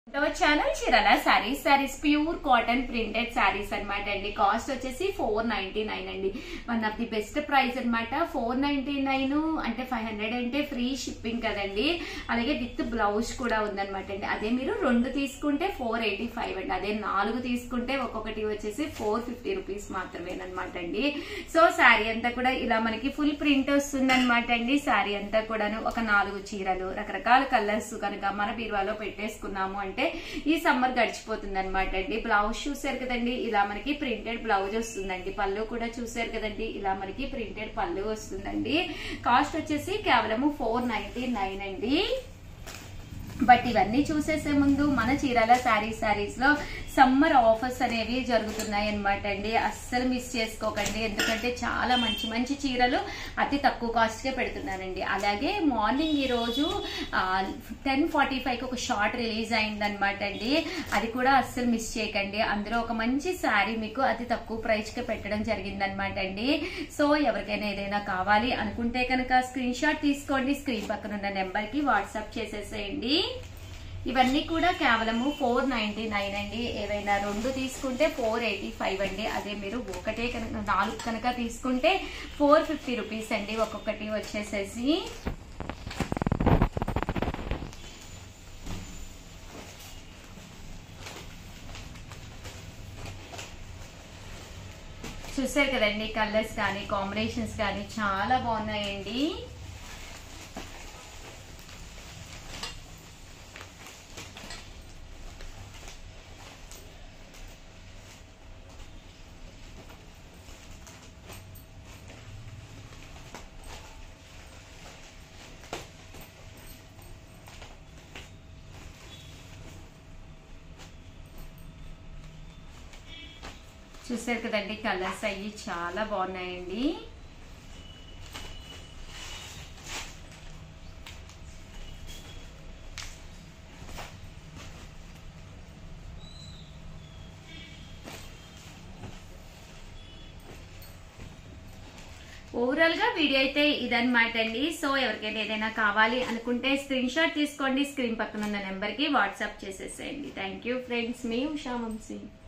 hour channel Chirala saris saris pure cotton printed saris అన్నమాట అండి cost వచ్చేసి ఫోర్ నైన్టీ నైన్ అండి one of the best price అన్నమాట ఫోర్ నైన్టీ నైన్ అంటే ఫైవ్ హండ్రెడ్ అంటే ఫ్రీ షిప్పింగ్ కదండి అలాగే విత్ బ్లౌజ్ కూడా ఉందన్నమాట అండి అదే మీరు రెండు తీసుకుంటే ఫోర్ ఎయిటీ ఫైవ్ అండి అదే నాలుగు తీసుకుంటే ఒక్కొక్కటి వచ్చేసి ఫోర్ ఫిఫ్టీ రూపీస్ మాత్రమేనమాట అండి సో శారీ అంతా కూడా ఇలా మనకి ఫుల్ ప్రింట్ వస్తుంది అనమాట అండి శారీ అంతా కూడాను ఒక నాలుగు చీరలు రకరకాల కలర్స్ కనుక మన బీరువాలో పెట్టేసుకున్నాము అంటే ఈ సమ్మర్ గడిచిపోతుంది అనమాట అండి బ్లౌజ్ చూసారు కదండి ఇలా మనకి ప్రింటెడ్ బ్లౌజ్ వస్తుందండి పళ్ళు కూడా చూసారు కదండి ఇలా మనకి ప్రింటెడ్ పళ్ళు వస్తుందండి కాస్ట్ వచ్చేసి కేవలము ఫోర్ నైన్టీ నైన్ అండి బట్ ఇవన్నీ చూసేసే ముందు మన చీరాల శారీ శారీస్ లో సమ్మర్ ఆఫర్స్ అనేవి జరుగుతున్నాయి అనమాట అండి అస్సలు మిస్ చేసుకోకండి ఎందుకంటే చాలా మంచి మంచి చీరలు అతి తక్కువ కాస్ట్ కే పెడుతున్నానండి అలాగే మార్నింగ్ ఈ రోజు టెన్ ఫార్టీ ఫైవ్ ఒక షార్ట్ రిలీజ్ అయిందనమాట అండి అది కూడా అస్సలు మిస్ చేయకండి అందులో ఒక మంచి శారీ మీకు అతి తక్కువ ప్రైస్ కి పెట్టడం జరిగిందనమాట అండి సో ఎవరికైనా ఏదైనా కావాలి అనుకుంటే కనుక స్క్రీన్ షాట్ తీసుకోండి స్క్రీన్ పక్కన ఉన్న నెంబర్ కి వాట్సాప్ చేసేసేయండి ఇవన్నీ కూడా కేవలము ఫోర్ నైన్టీ నైన్ అండి ఏవైనా రెండు తీసుకుంటే ఫోర్ ఎయిటీ ఫైవ్ అండి అదే మీరు ఒకటే కనుక నాలుగు కనుక తీసుకుంటే ఫోర్ ఫిఫ్టీ రూపీస్ అండి ఒక్కొక్కటి వచ్చేసేసి చూసారు కదండి కలర్స్ కానీ కాంబినేషన్స్ కానీ చాలా బాగున్నాయండి చూసారు కదండి కలర్స్ అయ్యి చాలా బాగున్నాయండి ఓవరాల్ గా వీడియో అయితే ఇదన్నమాట అండి సో ఎవరికైనా ఏదైనా కావాలి అనుకుంటే స్క్రీన్ షాట్ తీసుకోండి స్క్రీన్ పక్కన ఉన్న నెంబర్ కి వాట్సాప్ చేసేసేయండి థ్యాంక్ యూ ఫ్రెండ్స్ మీ ఉషా వంశీ